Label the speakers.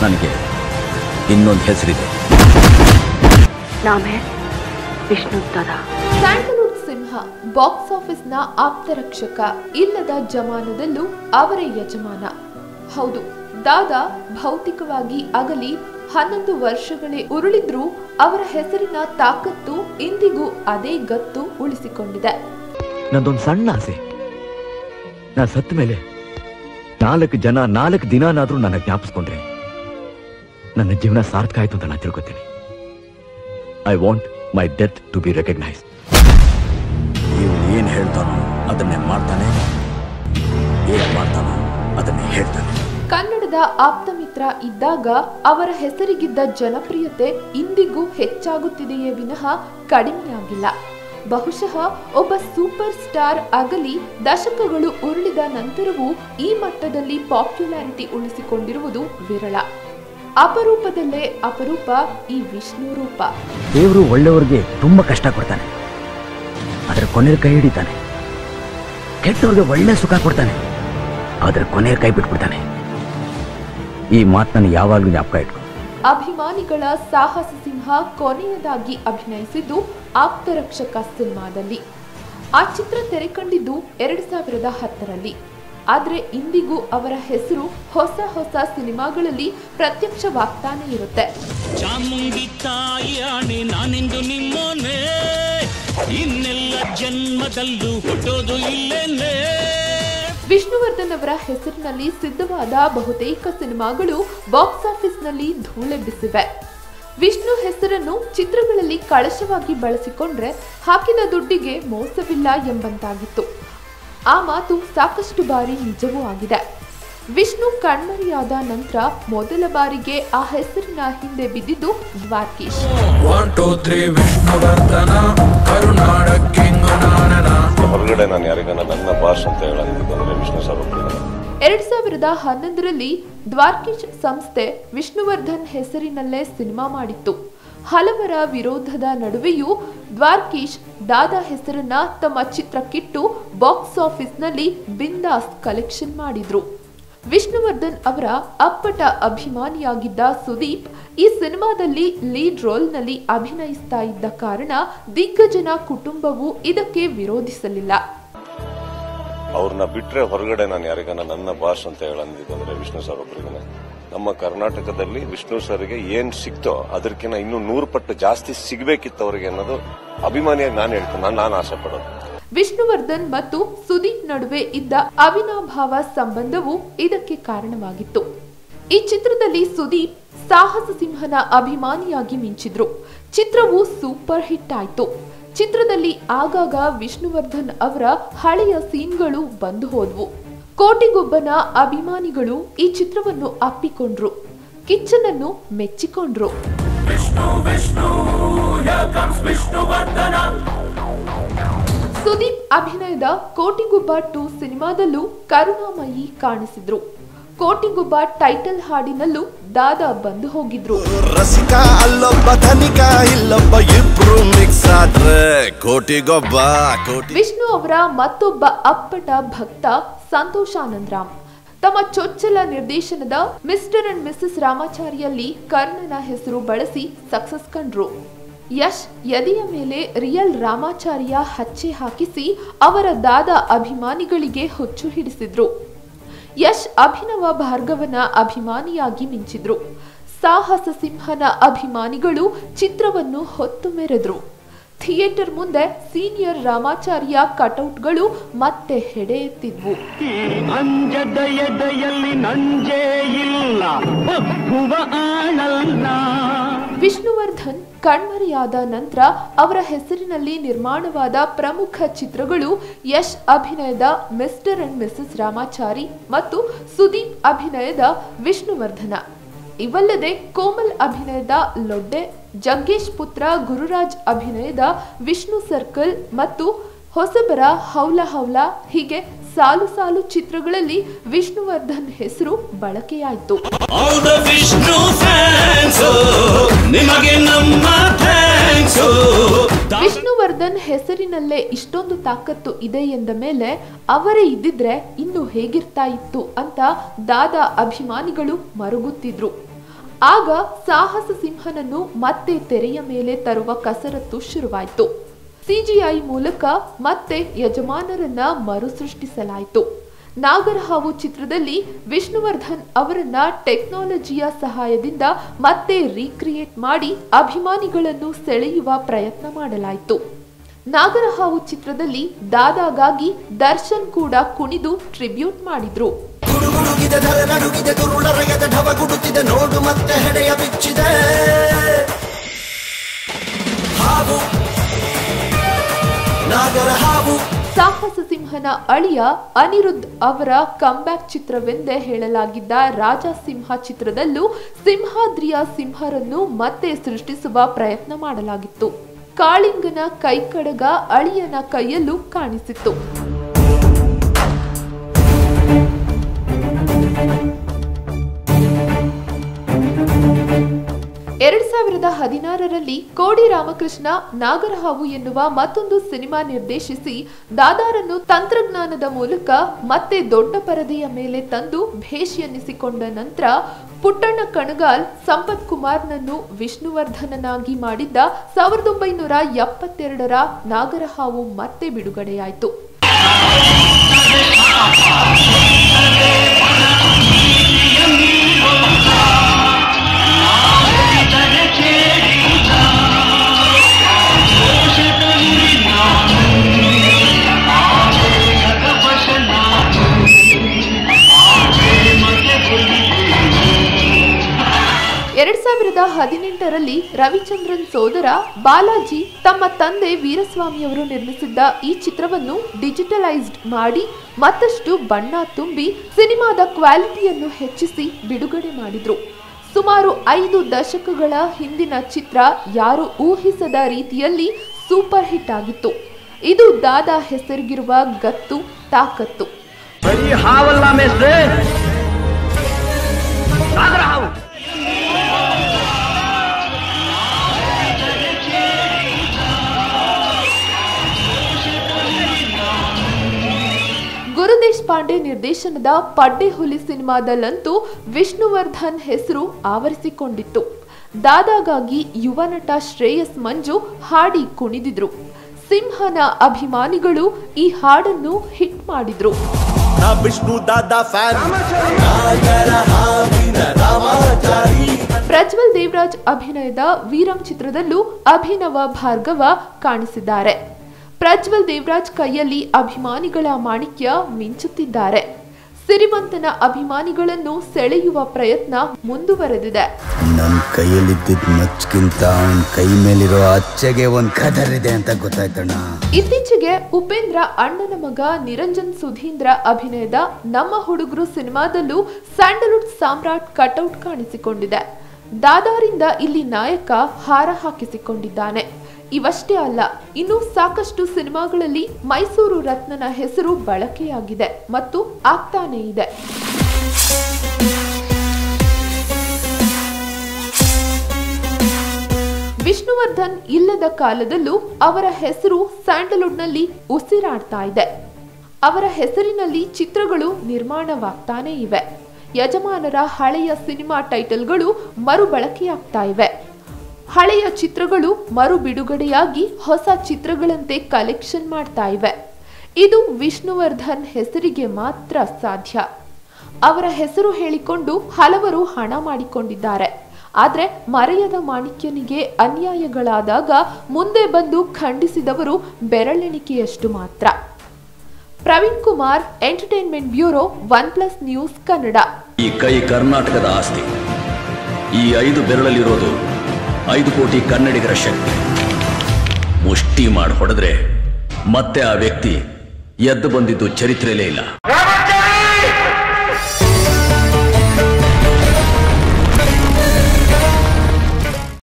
Speaker 1: ನನಗೆ ಇನ್ನೊಂದು ಹೆಸರಿದೆ
Speaker 2: नाम है विष्णु दादा
Speaker 3: ಸ್ಯಾಂಡಲ್ವುಡ್ ಸಿಂಹ ಬಾಕ್ಸ್ ಆಫೀಸ್ನ ಆಪ್ತರಕ್ಷಕ ಇಲ್ಲದ ಜಮಾನದಲ್ಲೂ ಅವರೇ ಯಜಮಾನ ಹೌದು ದಾದಾ ಭೌತಿಕವಾಗಿ ಅಗಲಿ ಹನ್ನೊಂದು ವರ್ಷಗಳೇ ಉರುಳಿದ್ರೂ ಅವರ ಹೆಸರಿನ ತಾಕತ್ತು ಇಂದಿಗೂ ಅದೇ ಗತ್ತು ಉಳಿಸಿಕೊಂಡಿದೆ
Speaker 1: ನಂದೊಂದು ಸಣ್ಣ ಆಸೆ ನಾನು ಸತ್ತ ಮೇಲೆ ನಾಲ್ಕು ಜನ ನಾಲ್ಕು ದಿನನಾದ್ರೂ ನನ್ನ ಜ್ಞಾಪಿಸ್ಕೊಂಡ್ರೆ ನನ್ನ ಜೀವನ ಸಾರ್ಥಕ ಆಯ್ತು ಅಂತ ನಾನು ತಿಳ್ಕೊತೀನಿ I want my death to be recognise ಇವನು ಏನ್ ಹೇಳ್ತಾನೋ ಅದನ್ನೇ ಮಾಡ್ತಾನೆ ಏನ್ ಮಾಡ್ತಾನೋ ಅದನ್ನೇ ಹೇಳ್ತಾನೆ
Speaker 3: ಕನ್ನಡದ ಆಪ್ತಮಿತ್ರ ಇದ್ದಾಗ ಅವರ ಹೆಸರಿಗಿದ್ದ ಜನಪ್ರಿಯತೆ ಇಂದಿಗೂ ಹೆಚ್ಚಾಗುತ್ತಿದೆಯೇ ವಿನಃ ಕಡಿಮೆಯಾಗಿಲ್ಲ ಬಹುಶಃ ಒಬ್ಬ ಸೂಪರ್ ಸ್ಟಾರ್ ಅಗಲಿ ದಶಕಗಳು ಉರುಳಿದ ನಂತರವೂ ಈ ಮಟ್ಟದಲ್ಲಿ ಪಾಪ್ಯುಲಾರಿಟಿ ಉಳಿಸಿಕೊಂಡಿರುವುದು ವಿರಳ ಅಪರೂಪದಲ್ಲೇ ಅಪರೂಪ ಈ ವಿಷ್ಣು ರೂಪ
Speaker 4: ದೇವರು ಒಳ್ಳೆಯವ್ರಿಗೆ ತುಂಬಾ ಕಷ್ಟ ಕೊಡ್ತಾನೆ ಅದರ ಕೊನೆಯಲ್ಲಿ ಕೈ ಹಿಡಿತಾನೆ ಕೆಟ್ಟವ್ರಿಗೆ ಒಳ್ಳೆ ಸುಖ ಕೊಡ್ತಾನೆ ಅದರ ಕೊನೆಯಲ್ಲಿ ಕೈ ಬಿಟ್ಬಿಡ್ತಾನೆ ಈ ಮಾತನ್ನು ಯಾವಾಗಲೂ ಜ್ಞಾಪಕ ಇಟ್ಕೊ
Speaker 3: ಅಭಿಮಾನಿಗಳ ಸಾಹಸ ಸಿಂಹ ಕೊನೆಯದಾಗಿ ಅಭಿನಯಿಸಿದ್ದು ಆಪ್ತರಕ್ಷಕ ಸಿನಿಮಾದಲ್ಲಿ ಆ ಚಿತ್ರ ತೆರೆಕಂಡಿದ್ದು ಎರಡು ಸಾವಿರದ ಹತ್ತರಲ್ಲಿ ಆದ್ರೆ ಇಂದಿಗೂ ಅವರ ಹೆಸರು ಹೊಸ ಹೊಸ ಸಿನಿಮಾಗಳಲ್ಲಿ ಪ್ರತ್ಯಕ್ಷವಾಗ್ತಾನೆ ಇರುತ್ತೆ
Speaker 5: ಚಾಮುಂಡಿ ತಾಯಿ ಆಣೆ ನಾನೆಂದು ನಿಮ್ಮೋನೆ ಇನ್ನೆಲ್ಲ ಜನ್ಮದಲ್ಲೂ ಹುಟ್ಟೋದು ಇಲ್ಲೇನೆ
Speaker 3: ವಿಷ್ಣುವರ್ಧನ್ ಅವರ ಹೆಸರಿನಲ್ಲಿ ಸಿದ್ಧವಾದ ಬಹುತೇಕ ಸಿನಿಮಾಗಳು ಬಾಕ್ಸ್ ಆಫೀಸ್ನಲ್ಲಿ ಧೂಳೆಬ್ಬಿಸಿವೆ ವಿಷ್ಣು ಹೆಸರನ್ನು ಚಿತ್ರಗಳಲ್ಲಿ ಕಳಶವಾಗಿ ಬಳಸಿಕೊಂಡ್ರೆ ಹಾಕಿದ ದುಡ್ಡಿಗೆ ಮೋಸವಿಲ್ಲ ಎಂಬಂತಾಗಿತ್ತು ಆ ಮಾತು ಸಾಕಷ್ಟು ಬಾರಿ ನಿಜವೂ ಆಗಿದೆ ವಿಷ್ಣು ಕಣ್ಮರೆಯಾದ ನಂತರ ಮೊದಲ ಬಾರಿಗೆ ಆ ಹೆಸರಿನ ಹಿಂದೆ ಬಿದ್ದಿದ್ದು Dwarakish
Speaker 6: one two three Vishnuvardhana ಕರುನಾಡಕ್ಕೆ
Speaker 7: ಹೊರಗಡೆ ನಾನು ಯಾರಿಗಾನ ನನ್ನ ಬಾಸ್ ಅಂತ ಹೇಳಂದಿದ್ದಂದ್ರೆ ವಿಷ್ಣು ಸರ್ ಒಬ್ಬರಿಗೆ
Speaker 3: ಎರಡ್ ಸಾವಿರದ ಹನ್ನೊಂದರಲ್ಲಿ ದ್ವಾರ್ಕಿಶ್ ಸಂಸ್ಥೆ ವಿಷ್ಣುವರ್ಧನ್ ಹೆಸರಿನಲ್ಲೇ ಸಿನಿಮಾ ಮಾಡಿತ್ತು ಹಲವರ ವಿರೋಧದ ನಡುವೆಯೂ ದ್ವಾರ್ಕೀಶ್ ದಾದಾ ಹೆಸರನ್ನ ತಮ್ಮ ಚಿತ್ರಕ್ಕಿಟ್ಟು ಬಾಕ್ಸ್ ಆಫೀಸ್ನಲ್ಲಿ ಬಿಂದಾಸ್ ಕಲೆಕ್ಷನ್ ಮಾಡಿದ್ರು ವಿಷ್ಣುವರ್ಧನ್ ಅವರ ಅಪ್ಪಟ ಅಭಿಮಾನಿಯಾಗಿದ್ದ ಸುದೀಪ್ ಈ ಸಿನಿಮಾದಲ್ಲಿ ಲೀಡ್ ರೋಲ್ನಲ್ಲಿ ಅಭಿನಯಿಸ್ತಾ ಇದ್ದ ಕಾರಣ ದಿಗ್ಗಜನ ಕುಟುಂಬವು ಇದಕ್ಕೆ ವಿರೋಧಿಸಲಿಲ್ಲ
Speaker 7: ಅವ್ರನ್ನ ಬಿಟ್ರೆ ಹೊರಗಡೆ ನಾನು ಯಾರಿಗಾನ ನನ್ನ ಬಾಸ್ ಅಂತ ಹೇಳಂದಿದ್ದಂದ್ರೆ ವಿಷ್ಣು ಸರ್ ಒಬ್ಬರಿಗೆ ನಮ್ಮ ಕರ್ನಾಟಕದಲ್ಲಿ ವಿಷ್ಣು ಸರ್ಗೆ ಏನ್ ಸಿಕ್ತೋ ಅದಕ್ಕಿಂತ ಇನ್ನೂ ನೂರು ಪಟ್ಟು ಜಾಸ್ತಿ ಸಿಗ್ಬೇಕಿತ್ತು ಅವ್ರಿಗೆ ಅನ್ನೋದು ಅಭಿಮಾನಿಯಾಗಿ ನಾನು ಹೇಳ್ತೀನಿ ನಾನು ನಾನು ಆಸೆ ಪಡೋದು
Speaker 3: ವಿಷ್ಣುವರ್ಧನ್ ಮತ್ತು ಸುದೀಪ್ ನಡುವೆ ಇದ್ದ ಅವಿನಾಭಾವ ಸಂಬಂಧವು ಇದಕ್ಕೆ ಕಾರಣವಾಗಿತ್ತು ಈ ಚಿತ್ರದಲ್ಲಿ ಸುದೀಪ್ ಸಾಹಸ ಸಿಂಹನ ಅಭಿಮಾನಿಯಾಗಿ ಮಿಂಚಿದ್ರು ಚಿತ್ರವು ಸೂಪರ್ ಹಿಟ್ ಆಯ್ತು ಚಿತ್ರದಲ್ಲಿ ಆಗಾಗ ವಿಷ್ಣುವರ್ಧನ್ ಅವರ ಹಳೆಯ ಸೀನ್ಗಳು ಬಂದು ಹೋದ್ವು ಕೋಟಿಗೊಬ್ಬನ ಅಭಿಮಾನಿಗಳು ಈ ಚಿತ್ರವನ್ನು ಅಪ್ಪಿಕೊಂಡ್ರು ಕಿಚ್ಚನನ್ನು ಮೆಚ್ಚಿಕೊಂಡ್ರು ಸುದೀಪ್ ಅಭಿನಯದ ಕೋಟಿಗುಬ್ಬ ಟು ಸಿನಿಮಾದಲ್ಲೂ ಕರುಣಾಮಯಿ ಕಾಣಿಸಿದ್ರು ಕೋಟಿಗುಬ್ಬ ಟೈಟಲ್ ಹಾಡಿನಲ್ಲೂ ದಾದಾ ಬಂದು ಹೋಗಿದ್ರು
Speaker 8: ರಸಿಕ ಅಲ್ಲೊಬ್ಬ ಧನಿಕ ಇಲ್ಲೊಬ್ಬ ಇಬ್ರು ಮಿಕ್ಸ್ ಆದ್ರೆ ಕೋಟಿಗೊಬ್ಬ ಕೋಟಿ
Speaker 3: ವಿಷ್ಣು ಅವರ ಮತ್ತೊಬ್ಬ ಅಪ್ಪಟ ಭಕ್ತ ಸಂತೋಷ್ ಆನಂದ್ ರಾಮ್ ತಮ್ಮ ಚೊಚ್ಚಲ ನಿರ್ದೇಶನದ ಮಿಸ್ಟರ್ ಅಂಡ್ ಮಿಸಸ್ ರಾಮಾಚಾರಿಯಲ್ಲಿ ಕರ್ಣನ ಹೆಸರು ಬಳಸಿ ಸಕ್ಸಸ್ ಕಂಡ್ರು ಯಶ್ ಎದೆಯ ಮೇಲೆ ರಿಯಲ್ ರಾಮಾಚಾರ್ಯ ಹಚ್ಚೆ ಹಾಕಿಸಿ ಅವರ ದಾದ ಅಭಿಮಾನಿಗಳಿಗೆ ಹುಚ್ಚು ಹಿಡಿಸಿದ್ರು ಯಶ್ ಅಭಿನವ ಭಾರ್ಗವನ ಅಭಿಮಾನಿಯಾಗಿ ಮಿಂಚಿದ್ರು ಸಾಹಸ ಸಿಂಹನ ಅಭಿಮಾನಿಗಳು ಚಿತ್ರವನ್ನು ಹೊತ್ತು ಮೆರೆದ್ರು ಥಿಯೇಟರ್ ಮುಂದೆ ಸೀನಿಯರ್ ರಾಮಾಚಾರ್ಯ ಕಟೌಟ್ಗಳು ಮತ್ತೆ ಹೆಡೆ ಎತ್ತಿದ್ವು
Speaker 5: ಅಂಜದ ಎದೆಯಲ್ಲಿ ನಂಜೇ ಇಲ್ಲ ಒಪ್ಪುವ ಆಳಲ್ಲ
Speaker 3: ವಿಷ್ಣುವರ್ಧನ್ ಕಣ್ಮರೆಯಾದ ನಂತರ ಅವರ ಹೆಸರಿನಲ್ಲಿ ನಿರ್ಮಾಣವಾದ ಪ್ರಮುಖ ಚಿತ್ರಗಳು ಯಶ್ ಅಭಿನಯದ ಮಿಸ್ಟರ್ ಅಂಡ್ ಮಿಸಸ್ ರಾಮಾಚಾರಿ ಮತ್ತು ಸುದೀಪ್ ಅಭಿನಯದ ವಿಷ್ಣುವರ್ಧನ ಇವಲ್ಲದೆ ಕೋಮಲ್ ಅಭಿನಯದ ಲೊಡ್ಡೆ ಜಗ್ಗೇಶ್ ಪುತ್ರ ಗುರುರಾಜ್ ಅಭಿನಯದ ವಿಷ್ಣು ಸರ್ಕಲ್ ಮತ್ತು ಹೊಸಬರ ಹೌಲ ಹೌಲ ಹೀಗೆ ಸಾಲು ಸಾಲು ಚಿತ್ರಗಳಲ್ಲಿ ವಿಷ್ಣುವರ್ಧನ್ ಹೆಸರು ಬಳಕೆಯಾಯಿತು
Speaker 5: ಆಲ್ ದ ವಿಷ್ಣು ಫ್ಯಾನ್ಸ್ ನಿಮಗೆ ನಮ್ಮ ಥ್ಯಾಂಕ್ಸ್
Speaker 3: ವಿಷ್ಣುವರ್ಧನ್ ಹೆಸರಿನಲ್ಲೇ ಇಷ್ಟೊಂದು ತಾಕತ್ತು ಇದೆ ಎಂದ ಮೇಲೆ ಅವರೇ ಇದ್ದಿದ್ರೆ ಇನ್ನು ಹೇಗಿರ್ತಾ ಇತ್ತು ಅಂತ ದಾದಾ ಅಭಿಮಾನಿಗಳು ಮರುಗುತ್ತಿದ್ರು ಆಗ ಸಾಹಸ ಸಿಂಹನನ್ನು ಮತ್ತೆ ತೆರೆಯ ಮೇಲೆ ತರುವ ಕಸರತ್ತು ಶುರುವಾಯಿತು ಸಿಜಿಐ ಮೂಲಕ ಮತ್ತೆ ಯಜಮಾನರನ್ನ ಮರುಸೃಷ್ಟಿಸಲಾಯಿತು ನಾಗರಹಾವು ಚಿತ್ರದಲ್ಲಿ ವಿಷ್ಣುವರ್ಧನ್ ಅವರನ್ನ ಟೆಕ್ನಾಲಜಿಯ ಸಹಾಯದಿಂದ ಮತ್ತೆ ರೀಕ್ರಿಯೇಟ್ ಮಾಡಿ ಅಭಿಮಾನಿಗಳನ್ನು ಸೆಳೆಯುವ ಪ್ರಯತ್ನ ಮಾಡಲಾಯಿತು ನಾಗರಹಾವು ಚಿತ್ರದಲ್ಲಿ ದಾದಾಗಾಗಿ ದರ್ಶನ್ ಕೂಡ ಕುಣಿದು ಟ್ರಿಬ್ಯೂಟ್ ಮಾಡಿದ್ರು
Speaker 8: ಗುಡುಗುಡುಗಿದೆ ಧರೆ ನಡುಗಿದೆ ದುರುಳರಗೆದ ಢವಗುಡುತ್ತಿದೆ ನೋಡು ಮತ್ತೆ ಹೆಡೆಯ ಬಿಚ್ಚಿದೆ ಹಾವು ನಾಗರ ಹಾವು
Speaker 3: ಸಾಹಸ ಸಿಂಹನ ಅಳಿಯ ಅನಿರುದ್ಧ್ ಅವರ ಕಂಬ್ಯಾಕ್ ಚಿತ್ರವೆಂದೇ ಹೇಳಲಾಗಿದ್ದ ರಾಜ ಸಿಂಹ ಚಿತ್ರದಲ್ಲೂ ಸಿಂಹಾದ್ರಿಯ ಸಿಂಹರನ್ನು ಮತ್ತೆ ಸೃಷ್ಟಿಸುವ ಪ್ರಯತ್ನ ಮಾಡಲಾಗಿತ್ತು ಕಾಳಿಂಗನ ಕೈಕಡಗ ಅಳಿಯನ ಕೈಯಲ್ಲೂ ಕಾಣಿಸಿತ್ತು ಎರಡ್ ಸಾವಿರದ ಹದಿನಾರರಲ್ಲಿ ಕೋಡಿ ರಾಮಕೃಷ್ಣ ನಾಗರಹಾವು ಎನ್ನುವ ಮತ್ತೊಂದು ಸಿನಿಮಾ ನಿರ್ದೇಶಿಸಿ ದಾದಾರನ್ನು ತಂತ್ರಜ್ಞಾನದ ಮೂಲಕ ಮತ್ತೆ ದೊಡ್ಡ ಪರದೆಯ ಮೇಲೆ ತಂದು ಭೇಷ್ ಎನ್ನಿಸಿಕೊಂಡ ನಂತರ ಪುಟ್ಟಣ್ಣ ಕಣಗಾಲ್ ಸಂಪತ್ ಕುಮಾರ್ನನ್ನು ವಿಷ್ಣುವರ್ಧನನಾಗಿ ಮಾಡಿದ್ದ ಸಾವಿರದ ಒಂಬೈನೂರ ಎಪ್ಪತ್ತೆರಡರ ನಾಗರಹಾವು ಮತ್ತೆ ಬಿಡುಗಡೆಯಾಯಿತು ಎರಡ್ ಸಾವಿರದ ಹದಿನೆಂಟರಲ್ಲಿ ರವಿಚಂದ್ರನ್ ಸೋದರ ಬಾಲಾಜಿ ತಮ್ಮ ತಂದೆ ವೀರಸ್ವಾಮಿಯವರು ನಿರ್ಮಿಸಿದ್ದ ಈ ಚಿತ್ರವನ್ನು ಡಿಜಿಟಲೈಸ್ಡ್ ಮಾಡಿ ಮತ್ತಷ್ಟು ಬಣ್ಣ ತುಂಬಿ ಸಿನಿಮಾದ ಕ್ವಾಲಿಟಿಯನ್ನು ಹೆಚ್ಚಿಸಿ ಬಿಡುಗಡೆ ಮಾಡಿದ್ರು ಸುಮಾರು ಐದು ದಶಕಗಳ ಹಿಂದಿನ ಚಿತ್ರ ಯಾರು ಊಹಿಸದ ರೀತಿಯಲ್ಲಿ ಸೂಪರ್ ಹಿಟ್ ಆಗಿತ್ತು ಇದು ದಾದಾ ಹೆಸರಿಗಿರುವ ಗತ್ತು ತಾಕತ್ತು
Speaker 4: ಬರೀ ಹಾವಲ್ಲ ಮೇಸ್ಟ್ರೆ ನಾಗರ ಹಾವು
Speaker 3: ಗುರುದೇಶ್ ಪಾಂಡೆ ನಿರ್ದೇಶನದ ಪಡ್ಡೆ ಹುಲಿ ಸಿನಿಮಾದಲ್ಲಂತೂ ವಿಷ್ಣುವರ್ಧನ್ ಹೆಸರು ಆವರಿಸಿಕೊಂಡಿತ್ತು ದಾದಾಗಾಗಿ ಯುವ ನಟ ಶ್ರೇಯಸ್ ಮಂಜು ಹಾಡಿ ಕುಣಿದಿದ್ರು ಸಿಂಹನ ಅಭಿಮಾನಿಗಳು ಈ ಹಾಡನ್ನು ಹಿಟ್ ಮಾಡಿದ್ರು
Speaker 8: ನಾ ವಿಷ್ಣು ದಾದಾ ಫ್ಯಾನ್ ನಾಗರ ಹಾವಿನ ರಾಮಾಚಾರಿ
Speaker 3: ಪ್ರಜ್ವಲ್ ದೇವರಾಜ್ ಅಭಿನಯದ ವೀರಂ ಚಿತ್ರದಲ್ಲೂ ಅಭಿನವ ಭಾರ್ಗವ ಕಾಣಿಸಿದ್ದಾರೆ ಪ್ರಜ್ವಲ್ ದೇವರಾಜ್ ಕೈಯಲ್ಲಿ ಅಭಿಮಾನಿಗಳ ಮಾಣಿಕ್ಯ ಮಿಂಚುತ್ತಿದ್ದಾರೆ ಸಿರಿವಂತನ ಅಭಿಮಾನಿಗಳನ್ನು ಸೆಳೆಯುವ ಪ್ರಯತ್ನ ಮುಂದುವರೆದಿದೆ
Speaker 9: ನನ್ನ ಕೈಯಲ್ಲಿದ್ದಿದ್ದ ಮಚ್ಕಿಂತ ಅವನ ಕೈ ಮೇಲಿರೋ ಅಚ್ಚೆಗೆ ಒಂದ್ ಕದರ್ ಇದೆ ಅಂತ ಗೊತ್ತಾಯ್ತಣ್ಣ
Speaker 3: ಇತ್ತೀಚೆಗೆ ಉಪೇಂದ್ರ ಅಣ್ಣನ ಮಗ ನಿರಂಜನ್ ಸುಧೀಂದ್ರ ಅಭಿನಯದ ನಮ್ಮ ಹುಡುಗರು ಸಿನಿಮಾದಲ್ಲೂ ಸ್ಯಾಂಡಲ್ವುಡ್ ಸಾಮ್ರಾಟ್ ಕಟೌಟ್ ಕಾಣಿಸಿಕೊಂಡಿದೆ ದಾದಾರಿಂದ ಇಲ್ಲಿ ನಾಯಕ ಹಾರ ಹಾಕಿಸಿಕೊಂಡಿದ್ದಾನೆ ಇವಷ್ಟೇ ಅಲ್ಲ ಇನ್ನು ಸಾಕಷ್ಟು ಸಿನಿಮಾಗಳಲ್ಲಿ ಮೈಸೂರು ರತ್ನನ ಹೆಸರು ಬಳಕೆಯಾಗಿದೆ ಮತ್ತು ಆಗ್ತಾನೇ ಇದೆ ವಿಷ್ಣುವರ್ಧನ್ ಇಲ್ಲದ ಕಾಲದಲ್ಲೂ ಅವರ ಹೆಸರು ಸ್ಯಾಂಡಲ್ವುಡ್ನಲ್ಲಿ ಉಸಿರಾಡ್ತಾ ಇದೆ ಅವರ ಹೆಸರಿನಲ್ಲಿ ಚಿತ್ರಗಳು ನಿರ್ಮಾಣವಾಗ್ತಾನೇ ಇವೆ ಯಜಮಾನರ ಹಳೆಯ ಸಿನಿಮಾ ಟೈಟಲ್ಗಳು ಮರುಬಳಕೆಯಾಗ್ತಾ ಇವೆ ಹಳೆಯ ಚಿತ್ರಗಳು ಮರು ಬಿಡುಗಡೆಯಾಗಿ ಹೊಸ ಚಿತ್ರಗಳಂತೆ ಕಲೆಕ್ಷನ್ ಮಾಡ್ತಾ ಇವೆ ಇದು ವಿಷ್ಣುವರ್ಧನ್ ಹೆಸರಿಗೆ ಮಾತ್ರ ಸಾಧ್ಯ ಅವರ ಹೆಸರು ಹೇಳಿಕೊಂಡು ಹಲವರು ಹಣ ಮಾಡಿಕೊಂಡಿದ್ದಾರೆ ಆದರೆ ಮರೆಯದ ಮಾಣಿಕ್ಯನಿಗೆ ಅನ್ಯಾಯಗಳಾದಾಗ ಮುಂದೆ ಬಂದು ಖಂಡಿಸಿದವರು ಬೆರಳೆಣಿಕೆಯಷ್ಟು ಮಾತ್ರ Praveen Kumar entertainment bureau one plus news Kannada
Speaker 10: ಈ ಕೈ ಕರ್ನಾಟಕದ ಆಸ್ತಿ ಈ ಐದು ಬೆರಳಲ್ಲಿರೋದು ಐದು ಕೋಟಿ ಕನ್ನಡಿಗರ ಶಕ್ತಿ ಮುಷ್ಟಿ ಮಾಡಿ ಹೊಡೆದ್ರೆ ಮತ್ತೆ ಆ ವ್ಯಕ್ತಿ ಎದ್ದು ಬಂದಿದ್ದು ಚರಿತ್ರೆಯಲ್ಲೇ ಇಲ್ಲ